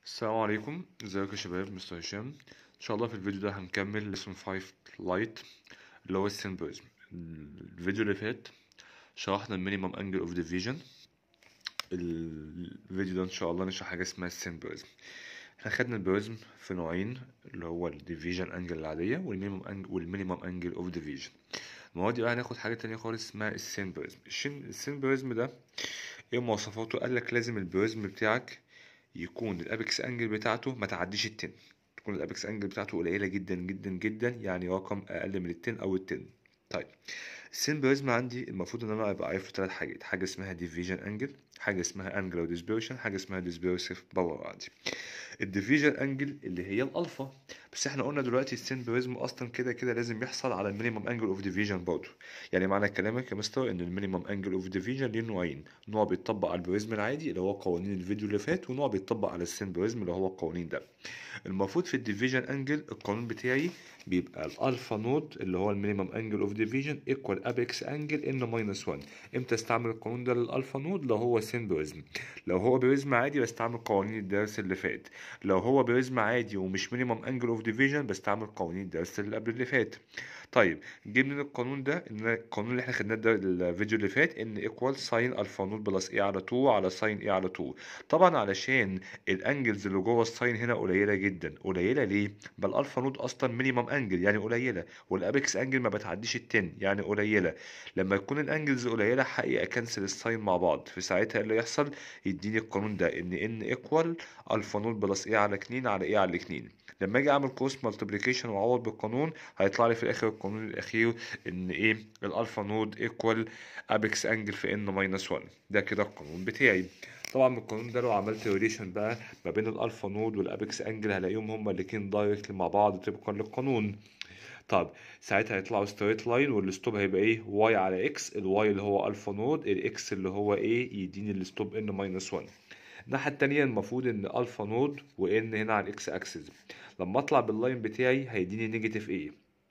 السلام عليكم ازيكم يا شباب مستر هشام ان شاء الله في الفيديو ده هنكمل lesson 5 لايت اللي هو السيمبلزم الفيديو اللي فات شرحنا المينيمم انجل اوف ديفيجن الفيديو ده ان شاء الله نشرح حاجه اسمها السيمبلزم احنا خدنا البريزم في نوعين اللي هو الديفيجن انجل العاديه والمينيمم انجل والمينيمم انجل اوف ديفيجن المره دي بقى هناخد حاجه تانية خالص اسمها السيمبلزم السيمبلزم ده ايه مواصفاته قال لك لازم البريزم بتاعك يكون الابكس انجل بتاعته ما تعديش التن تكون الابكس انجل بتاعته قليله جدا جدا جدا يعني رقم اقل من التن او التن طيب السيمبلزم عندي المفروض ان انا ابقى عارف ثلاث حاجات حاجه اسمها ديفيجن انجل حاجه اسمها انجلر ديسبيرشن حاجه اسمها ديسبيرسيف باور عندي الديفيجن انجل اللي هي الالفا بس احنا قلنا دلوقتي السيمبلزم اصلا كده كده لازم يحصل على المينيمم انجل اوف ديفيجن برضه يعني معنى كلامك يا مستر ان المينيمم انجل اوف ديفيجن ليه نوعين نوع بيتطبق على البريزم العادي اللي هو قوانين الفيديو اللي فات ونوع بيتطبق على السيمبلزم اللي هو القوانين ده المفروض في الديفيجن انجل القانون بتاعي بيبقى الالفا نود اللي هو المينيمم انجل اوف ديفيجن ايكوال ابيكس انجل ان ماينس 1 امتى استعمل القانون ده للالفا نود لو هو سيمبلزم لو هو بريزم عادي بستعمل قوانين الدرس اللي فات لو هو بريزم عادي ومش مينيمم انجل اوف ديفيجن بستعمل قوانين الدرس اللي قبل اللي فات طيب جه من القانون ده ان القانون اللي احنا خدناه ده الفيديو اللي فات ان ايكوال ساين الفا نود بلس اي على 2 على ساين اي على 2 طبعا علشان الانجلز اللي جوه الساين هنا قليله جدا قليله ليه بل الفا نود اصلا مينيمم انجل يعني قليله والابيكس انجل ما بتعديش ال10 يعني قليله لما يكون الانجلز قليله حقيقه اكنسل الساين مع بعض في ساعتها اللي يحصل يديني القانون ده ان ان ايكوال الفا نود بلس اي على 2 على اي على 2 لما اجي اعمل كروس مالتيبليكيشن واعوض بالقانون هيطلع لي في الاخر القانون الاخير ان ايه الالفا نود ايكوال ابيكس انجل في ان ماينس 1 ده كده القانون بتاعي طبعا من القانون ده لو عملت ريليشن بقى ما بين الالفا نود والابيكس انجل هلاقيهم هما الاتنين دايركتلي مع بعض طبقا للقانون طب ساعتها هيطلعوا ستريت لاين والستوب هيبقى ايه واي على اكس الواي اللي هو الفا نود الاكس اللي هو ايه يديني الستوب ان ماينس 1 الناحية التانية المفروض ان الفا نود وان هنا على الاكس اكسس لما اطلع باللاين بتاعي هيديني نيجاتيف ايه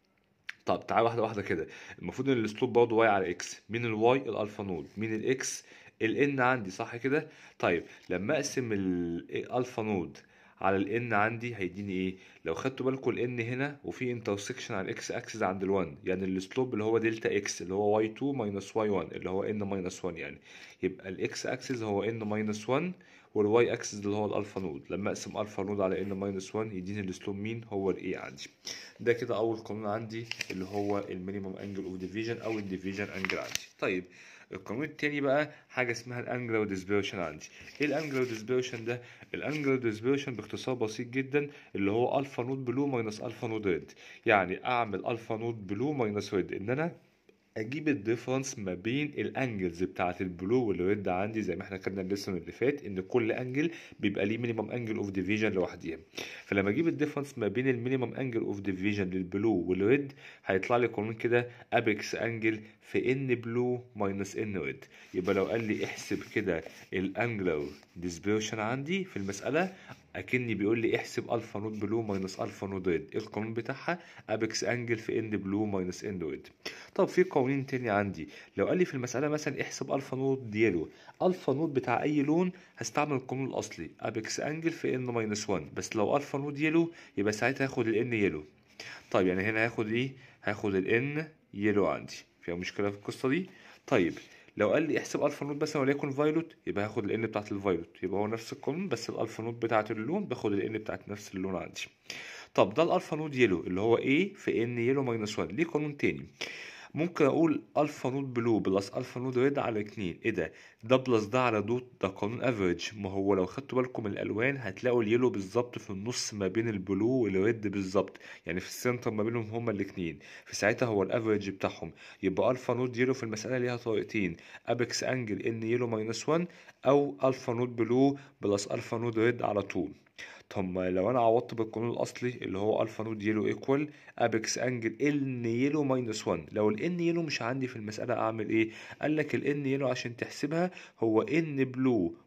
طب تعالى واحدة واحدة كده المفروض ان الاسلوب برضه واي على اكس مين الواي الالفا نود مين الاكس الان عندي صح كده طيب لما اقسم الالفا نود على الان عندي هيديني ايه لو خدتوا بالكم الان هنا وفي انترسكشن على الاكس اكسس عند ال1 يعني السلوب اللي هو دلتا اكس اللي هو واي 2 ماينس واي 1 اللي هو ان ماينس 1 يعني يبقى الاكس اكسس هو ان ماينس 1 والواي اكسس اللي هو الالفا نود لما اقسم الفا نود على ان ماينس 1 يديني السلوب مين هو الاي عندي ده كده اول قانون عندي اللي هو المينيمم انجل اوف ديفيجن او الديفيجن انجل عندي طيب القانون التاني بقى حاجه اسمها الانجلر ديسبيرشن عندي ايه الانجلر ديسبيرشن ده الانجلر ديسبيرشن باختصار بسيط جدا اللي هو الفا نود بلو ماينس الفا نود ريد يعني اعمل الفا نود بلو ماينس ريد ان انا اجيب الديفرنس ما بين الانجلز بتاعه البلو والريد عندي زي ما احنا خدنا الليسون اللي فات ان كل انجل بيبقى ليه مينيمم انجل اوف ديفيجن لوحديها فلما اجيب الديفرنس ما بين المينيمم انجل اوف ديفيجن للبلو والريد هيطلع لي قانون كده ابيكس انجل في ان بلو ماينس ان ريد يبقى لو قال لي احسب كده الانجلر ديسبيرشن عندي في المساله اكني بيقول لي احسب الفا نود بلو ماينس الفا نود ريد ايه القانون بتاعها ابيكس انجل في ان بلو ماينس ان ريد طب في قوانين تاني عندي لو قال لي في المساله مثلا احسب الفا نود يلو الفا نود بتاع اي لون هستعمل القانون الاصلي ابيكس انجل في ان ماينس 1 بس لو الفا نود يلو يبقى ساعتها هاخد الان يلو طيب يعني هنا هاخد ايه هاخد الان يلو عندي فيها مشكله في القصه دي طيب لو قال لي احسب الفا نود مثلا وليكن فايلوت يبقى هاخد الان بتاعت الفايلوت يبقى هو نفس القانون بس الالفا نود بتاعت اللون باخد الان بتاعت نفس اللون عندي طب ده الالفا نود يلو اللي هو ايه في ان يلو ماينس 1 ليه قانون تاني ممكن اقول الفا نود بلو بلس الفا نود ريد على اتنين ايه ده ده بلس ده على دوت ده قانون افريج ما هو لو خدتوا بالكم من الالوان هتلاقوا اليلو بالظبط في النص ما بين البلو والريد بالظبط يعني في السنتر ما بينهم هما الاتنين في ساعتها هو الافريج بتاعهم يبقى الفا نود يلو في المساله ليها طريقتين ابيكس انجل ان يلو ماينس 1 او الفا نود بلو بلس الفا نود ريد على طول طب لو انا عوضت بالقانون الاصلي اللي هو الفا نود يلو ايكوال ابيكس انجل ان يلو ماينس 1 لو الان يلو مش عندي في المساله اعمل ايه قال لك الان يلو عشان تحسبها هو ان بلو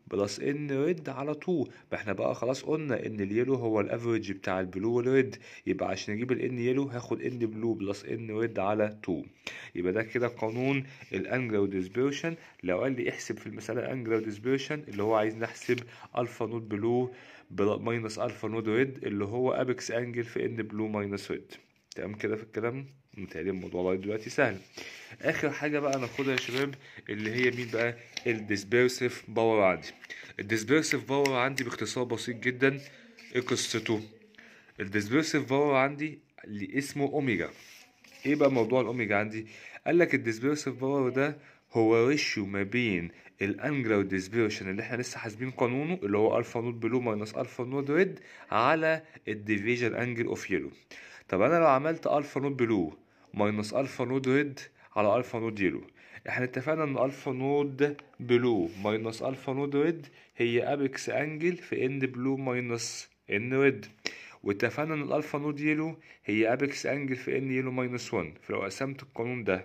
بلس ان ريد على 2 ما احنا بقى خلاص قلنا ان اليلو هو الافريج بتاع البلو والريد يبقى عشان اجيب الان يلو هاخد ان بلو بلس ان ريد على 2 يبقى ده كده قانون الانجلر ديسبيرشن لو قال لي احسب في المساله انجلر ديسبيرشن اللي هو عايز نحسب الفا نوت بلو ماينس الفا نوت ريد اللي هو ابيكس انجل في ان بلو ماينس ريد تمام كده في الكلام متهيألي الموضوع لغايه دلوقتي سهل اخر حاجه بقى ناخدها يا شباب اللي هي مين بقى الديسبيرسيف باور عندي الديسبيرسيف باور عندي باختصار بسيط جدا ايه قصته الديسبيرسيف باور عندي اللي اسمه اوميجا ايه بقى موضوع الاوميجا عندي قال لك الديسبيرسيف باور ده هو ريشيو ما بين الانجلر ديسبيرشن اللي احنا لسه حاسبين قانونه اللي هو الفا نوت بلو ماينس الفا نوت ريد على الديفيجن انجل اوف يلو طب انا لو عملت الفا نوت بلو ماينس الفا نوت ريد على الفا نوت يلو احنا اتفقنا ان الفا نود بلو ماينس الفا نود ريد هي ابيكس انجل في ان بلو ماينس ان ريد واتفقنا ان الالفا نود يلو هي ابيكس انجل في ان يلو ماينس 1 فلو قسمت القانون ده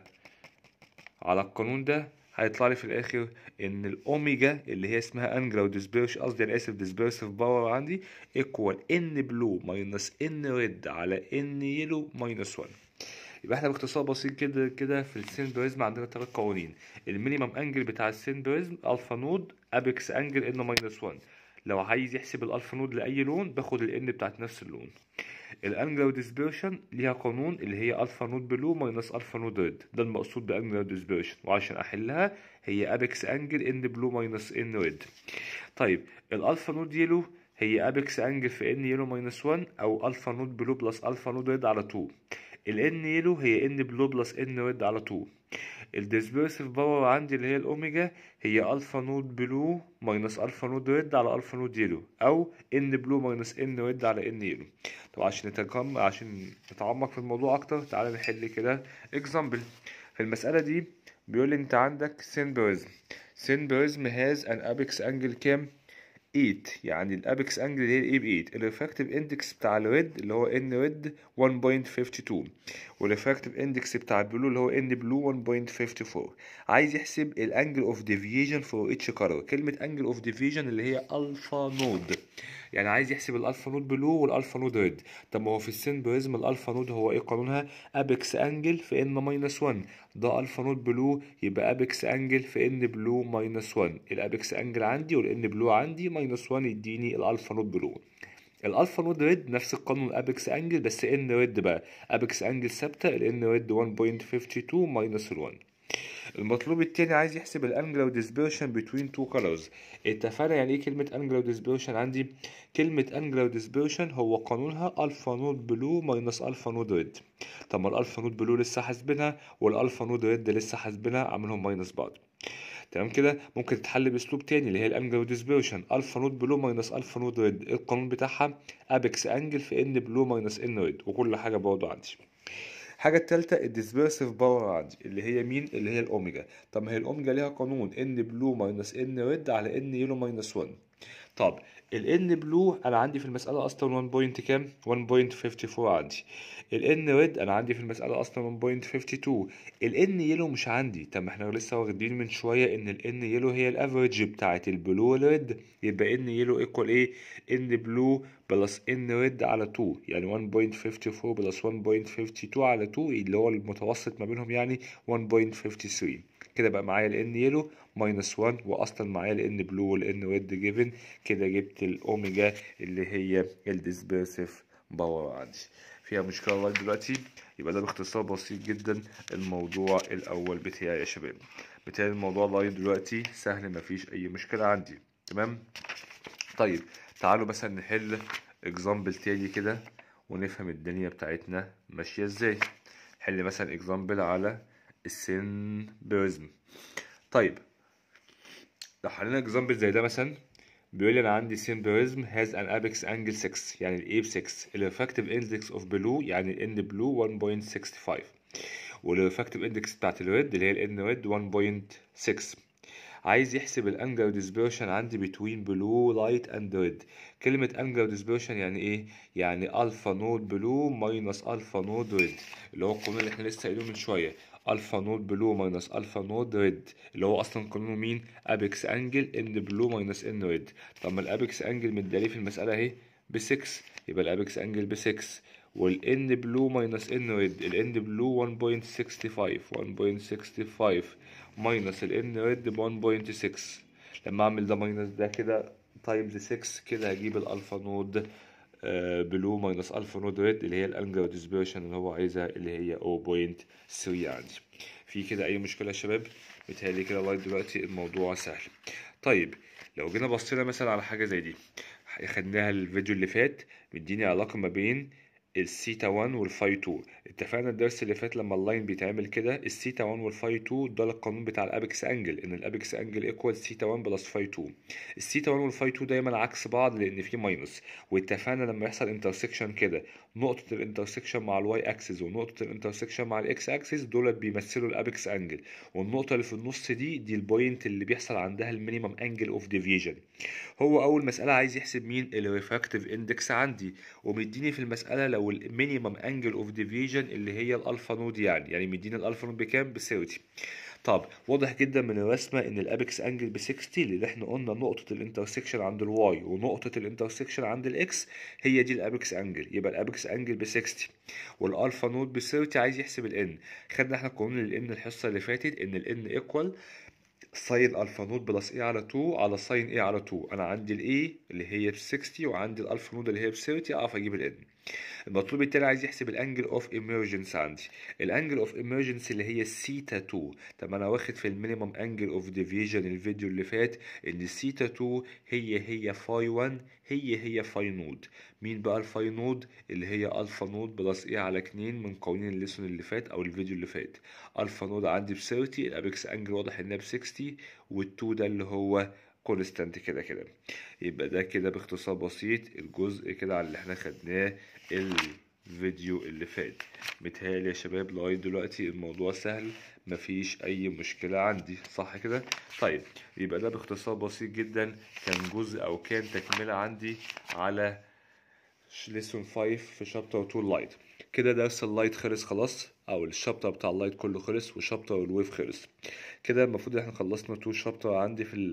على القانون ده هيطلع لي في الاخر ان الاوميجا اللي هي اسمها انجلر ديسبيرش قصدي انا اسف ديسبيرسيف باور عندي ايكوال ان بلو ماينس ان ريد على ان يلو ماينس 1 يبقى احنا باختصار بسيط كده كده في السيمبريزم عندنا ثلاث قوانين المينيمم انجل بتاع السيمبريزم الفا نود ابيكس انجل ان ماينس 1 لو عايز يحسب الالفا نود لاي لون باخد الان بتاعت نفس اللون الانجلر ديسبيرشن ليها قانون اللي هي الفا نود بلو ماينس الفا نود ريد ده المقصود بانجلر ديسبيرشن وعشان احلها هي ابيكس انجل ان بلو ماينس ان ريد طيب الالفا نود يلو هي ابيكس انجل في ان يلو ماينس 1 او الفا نود بلو بلس الفا نود ريد على 2 الان يلو هي ان بلو بلس ان ريد على 2 الديسبيرسيف باور عندي اللي هي الاوميجا هي الفا نود بلو ماينس الفا نود ريد على الفا نود يلو او ان بلو ماينس ان ريد على ان يلو طب عشان نتكلم عشان نتعمق في الموضوع اكتر تعالى نحل كده اكزامبل في المساله دي بيقول لي انت عندك سيمبريزم سيمبريزم هاز ان ابيكس انجل كام 8 يعني الابيكس انجل اللي هي الايه ب 8 الريفراكتيف اندكس بتاع الريد اللي هو ان ريد 1.52 والريفراكتيف اندكس بتاع البلو اللي هو ان بلو 1.54 عايز يحسب الانجل اوف ديفيجن فور اتش كلر كلمه انجل اوف ديفيجن اللي هي الفا نود يعني عايز يحسب الالفا نود بلو والالفا نود ريد طب ما هو في السيمبريزم الالفا نود هو ايه قانونها ابيكس انجل في ان ماينس 1 ده الفا نود بلو يبقى ابيكس انجل في ان بلو ماينس 1 الابيكس انجل عندي والان بلو عندي ماينس 1 يديني الالفا نود بلو الالفا نود ريد نفس القانون ابيكس انجل بس ان ريد بقى ابيكس انجل ثابته الان ريد 1.52 ماينس ال 1 المطلوب التاني عايز يحسب الانجلر ديسبيرشن بين تو كولرز اتفقنا يعني ايه كلمه انجلر ديسبيرشن عندي كلمه انجلر ديسبيرشن هو قانونها الفا نود بلو ماينس الفا نود ريد طب ما الالفا نود بلو لسه حاسبينها والالفا نود ريد لسه حاسبينها عاملهم ماينس بعض تمام كده ممكن تتحل باسلوب تاني اللي هي الانجل ديسبيرشن الفا نود بلو ماينس الفا نود ريد القانون بتاعها ابيكس انجل في ان بلو ماينس ان ريد وكل حاجه برضه عندي الحاجة التالتة الديسبيرسيف باور عندي اللي هي مين؟ اللي هي الأوميجا طب ما هي الأوميجا ليها قانون ان بلو ماينس ان ريد على ان يلو ماينس 1 طب الان بلو انا عندي في المسألة اصلا 1 بوينت كام؟ 1.54 عندي الان ريد انا عندي في المسألة اصلا 1.52 الان يلو مش عندي طب ما احنا لسه واخدين من شوية ان الان يلو هي الافريج بتاعت البلو والريد يبقى ان يلو ايكوال ايه؟ ان بلو بلس ان ريد على 2 يعني 1.54 بلس 1.52 على 2 اللي هو المتوسط ما بينهم يعني 1.53 كده بقى معايا الان يلو ماينس 1 واصلا معايا الان بلو والان ريد جيفن كده جبت الاوميجا اللي هي الديسبيرسيف باور عندي فيها مشكله لغايه دلوقتي يبقى ده باختصار بسيط جدا الموضوع الاول بتاعي يا شباب بتاعي الموضوع لغايه دلوقتي سهل مفيش اي مشكله عندي تمام طيب تعالوا مثلا نحل اكزامبل تاني كده ونفهم الدنيا بتاعتنا ماشيه ازاي نحل مثلا اكزامبل على السيمبريزم طيب لو حلينا اكزامبل زي ده مثلا بيقول لي انا عندي سيمبريزم هاز ان ابيكس انجل 6 يعني الاي ب 6 الريفراكتيف اندكس اوف بلو يعني الان بلو 1.65 والريفراكتيف اندكس بتاعت الريد اللي هي الان ريد 1.6 عايز يحسب الانجلر ديسبيرشن عندي بتوين بلو لايت اند ريد كلمة انجلر ديسبيرشن يعني ايه؟ يعني الفا نود بلو ماينس الفا نود ريد اللي هو القانون اللي احنا لسه قايلينه من شوية الفا نود بلو ماينس الفا نود ريد اللي هو اصلا قانونه مين ابيكس انجل ان بلو ماينس ان ريد طب ما الابيكس انجل مدالي في المساله اهي ب 6 يبقى الابيكس انجل ب 6 والان بلو ماينس ان ريد الان بلو 1.65 1.65 ماينس الان ريد ب 1.6 لما اعمل ده ماينس ده كده تايمز 6 كده هجيب الالفا نود بلو ماينس الفا نود ريد اللي هي الانجل ديسبيرشن اللي هو عايزها اللي هي 0.3 عندي في كده اي مشكله يا شباب متهيألي كده لغايه دلوقتي الموضوع سهل طيب لو جينا بصينا مثلا على حاجه زي دي خدناها الفيديو اللي فات مديني علاقه ما بين السيتا 1 والفاي 2 اتفقنا الدرس اللي فات لما اللاين بيتعمل كده السيتا 1 والفاي 2 ده القانون بتاع الابيكس انجل ان الابيكس انجل ايكوال سيتا 1 بلس فاي 2 السيتا 1 والفاي 2 دايما عكس بعض لان في ماينس واتفقنا لما يحصل انترسكشن كده نقطه الانترسكشن مع الواي اكسس ونقطه الانترسكشن مع الاكس اكسس دول بيمثلوا الابيكس انجل والنقطه اللي في النص دي دي البوينت اللي بيحصل عندها المينيمم انجل اوف ديفيجن هو اول مساله عايز يحسب مين الريفراكتيف اندكس عندي ومديني في المساله لو المينيمم انجل اوف ديفيجن اللي هي الالفا نود يعني يعني مديني الالفا نود بكام ب 30 طب واضح جدا من الرسمه ان الابيكس انجل ب 60 اللي احنا قلنا نقطه الانترسكشن عند الواي ونقطه الانترسكشن عند الاكس هي دي الابيكس انجل يبقى الابيكس انجل ب 60 والالفا نود ب 30 عايز يحسب الان خدنا احنا قانون الان الحصه اللي فاتت ان الان ايكوال ساين الفا نود بلس اي على 2 على ساين اي على 2 انا عندي الاي اللي هي ب 60 وعندي الالفا نود اللي هي ب 30 اعرف اجيب الان المطلوب التاني عايز يحسب الانجل اوف ايمرجنس عندي الانجل اوف ايمرجنس اللي هي السيتا 2 طب انا واخد في المينيمم انجل اوف ديفيجن الفيديو اللي فات ان السيتا 2 هي هي فاي 1 هي هي فاي نود مين بقى الفاي نود اللي هي الفا نود بلس ايه على 2 من قوانين الليسون اللي فات او الفيديو اللي فات الفا نود عندي ب 30 الابيكس انجل واضح انها ب 60 وال2 ده اللي هو كونستانت كده كده يبقى ده كده باختصار بسيط الجزء كده على اللي احنا خدناه الفيديو اللي فات متهيألي يا شباب لغاية دلوقتي الموضوع سهل مفيش أي مشكلة عندي صح كده؟ طيب يبقى ده باختصار بسيط جدا كان جزء أو كان تكملة عندي على ليسون 5 في شابتر 2 اللايت كده درس اللايت خلص خلاص او الشابتر بتاع اللايت كله خلص وشابتر الويف خلص كده المفروض احنا خلصنا 2 شابتر عندي في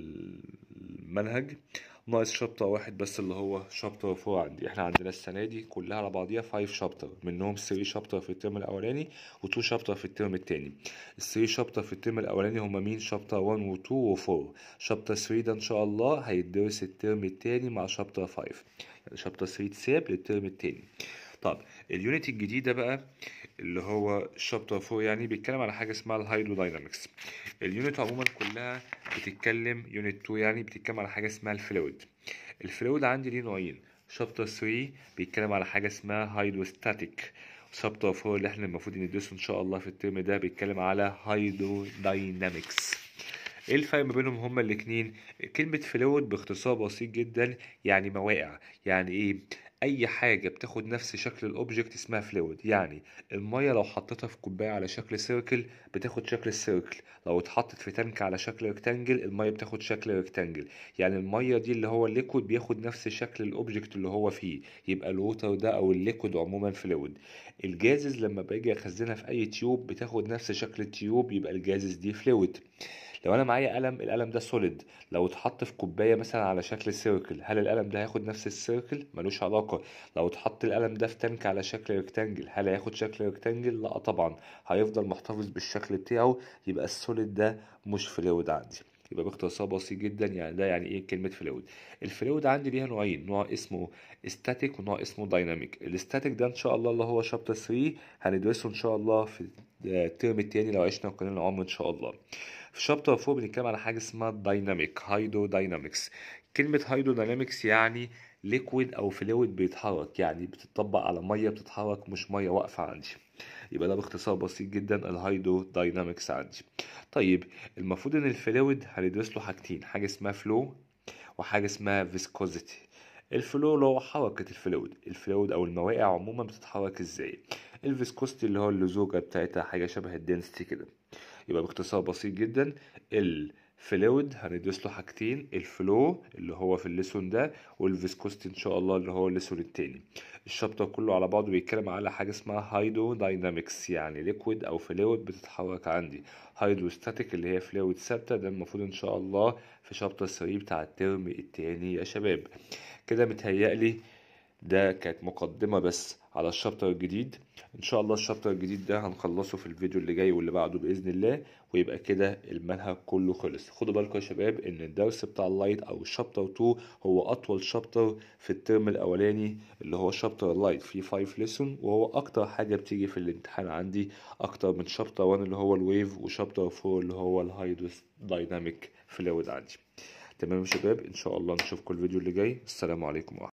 المنهج ناقص شابتر واحد بس اللي هو شابتر 4 عندي احنا عندنا السنه دي كلها على بعضيها 5 شابتر منهم 3 شابتر في الترم الاولاني و2 شابتر في الترم التاني ال 3 شابتر في الترم الاولاني هما مين شابتر 1 و2 و4 شابتر 3 ده ان شاء الله هيدرس الترم التاني مع شابتر 5 يعني شابتر 3 اتساب للترم التاني طب اليونت الجديدة بقى اللي هو شابتر 4 يعني بيتكلم على حاجة اسمها الهيدروداينامكس اليونت عموما كلها بتتكلم يونت 2 يعني بتتكلم على حاجة اسمها الفلويد الفلويد عندي ليه نوعين شابتر 3 بيتكلم على حاجة اسمها هيدروستاتيك شابتر 4 اللي احنا المفروض ندرسه ان شاء الله في الترم ده بيتكلم على هيدروداينامكس ايه الفرق ما بينهم هما الاتنين كلمة فلويد باختصار بسيط جدا يعني مواقع يعني ايه اي حاجه بتاخد نفس شكل الاوبجكت اسمها فلويد يعني الميه لو حطيتها في كوبايه على شكل سيركل بتاخد شكل السيركل لو اتحطت في تانك على شكل ريكتانجل الميه بتاخد شكل ريكتانجل يعني الميه دي اللي هو الليكويد بياخد نفس شكل الاوبجكت اللي هو فيه يبقى الووتر ده او الليكويد عموما فلويد الجازز لما باجي اخزنها في اي تيوب بتاخد نفس شكل التيوب يبقى الجازز دي فلويد لو انا معايا قلم القلم ده سوليد لو اتحط في كوبايه مثلا على شكل سيركل هل القلم ده هياخد نفس السيركل ملوش علاقه لو اتحط القلم ده في تانك على شكل ريكتانجل هل هياخد شكل ريكتانجل لا طبعا هيفضل محتفظ بالشكل بتاعه يبقى السوليد ده مش فلويد عندي يبقى باختصار بسيط جدا يعني ده يعني ايه كلمه فلويد الفلويد عندي ليها نوعين نوع اسمه استاتيك ونوع اسمه دايناميك الاستاتيك ده ان شاء الله اللي هو شابتر 3 هندرسه ان شاء الله في الترم التاني لو عشنا قانون العمر ان شاء الله في شابتر 4 بنتكلم على حاجه اسمها دايناميك هايدرو داينامكس كلمه هايدرو داينامكس يعني ليكويد او فلويد بيتحرك يعني بتطبق على ميه بتتحرك مش ميه واقفه عندي يبقى ده باختصار بسيط جدا الهايدرو داينامكس عندي طيب المفروض ان الفلويد هندرس له حاجتين حاجه اسمها فلو وحاجه اسمها فيسكوزيتي الفلو اللي هو حركة الفلويد الفلويد أو المواقع عموما بتتحرك ازاي الفيسكوستي اللي هو اللزوجة بتاعتها حاجة شبه الدنسيتي كده يبقى باختصار بسيط جدا فلويد هندرس له حاجتين الفلو اللي هو في الليسون ده والفيسكوستي ان شاء الله اللي هو الليسون التاني الشابتر كله على بعضه بيتكلم على حاجه اسمها هايدرو داينامكس يعني ليكويد او فلويد بتتحرك عندي هايدروستاتيك اللي هي فلويد ثابته ده المفروض ان شاء الله في شابتر 3 بتاع الترم التاني يا شباب كده متهيألي ده كانت مقدمة بس على الشابتر الجديد ان شاء الله الشابتر الجديد ده هنخلصه في الفيديو اللي جاي واللي بعده باذن الله ويبقى كده المنهج كله خلص خدوا بالكم يا شباب ان الدرس بتاع اللايت او الشابتر 2 هو اطول شابتر في الترم الاولاني اللي هو شابتر اللايت فيه 5 ليسون وهو اكتر حاجه بتيجي في الامتحان عندي اكتر من شابتر 1 اللي هو الويف وشابتر 4 اللي هو الهايدروس دايناميك فلويد عندي تمام يا شباب ان شاء الله نشوفكم الفيديو اللي جاي السلام عليكم ورحمه